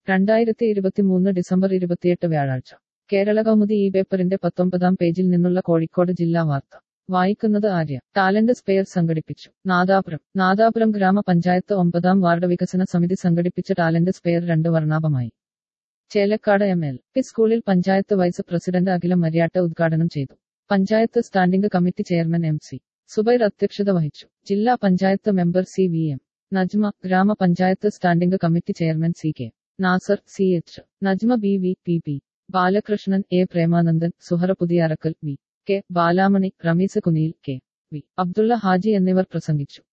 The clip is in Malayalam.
രണ്ടായിരത്തി ഇരുപത്തിമൂന്ന് ഡിസംബർ ഇരുപത്തിയെട്ട് വ്യാഴാഴ്ച കേരള കൗമുദി ഈ പേപ്പറിന്റെ പത്തൊമ്പതാം പേജിൽ നിന്നുള്ള കോഴിക്കോട് ജില്ലാ വാർത്ത വായിക്കുന്നത് ആര്യ ടാലന്റ് സ്പെയർ സംഘടിപ്പിച്ചു നാദാപുരം നാദാപുരം ഗ്രാമപഞ്ചായത്ത് ഒമ്പതാം വാർഡ് വികസന സമിതി സംഘടിപ്പിച്ച ടാലന്റ് സ്പെയർ രണ്ട് വർണ്ണാഭമായി ചേലക്കാട് എം എൽ പി സ്കൂളിൽ പഞ്ചായത്ത് വൈസ് പ്രസിഡന്റ് അഖിലം മര്യാട്ട് ഉദ്ഘാടനം ചെയ്തു panchayat standing committee chairman M C Subair അധ്യക്ഷത വഹിച്ചു ജില്ലാ panchayat member C V M Najma ഗ്രാമപഞ്ചായത്ത് standing committee chairman C K Nasar C H Najma B V P P Balakrishnan A Premanandan Suhara Puthiyarakkal V K Balamani Ramees Kuniyil K V Abdulla Haji എന്നിവർ പ്രസംഗിച്ചു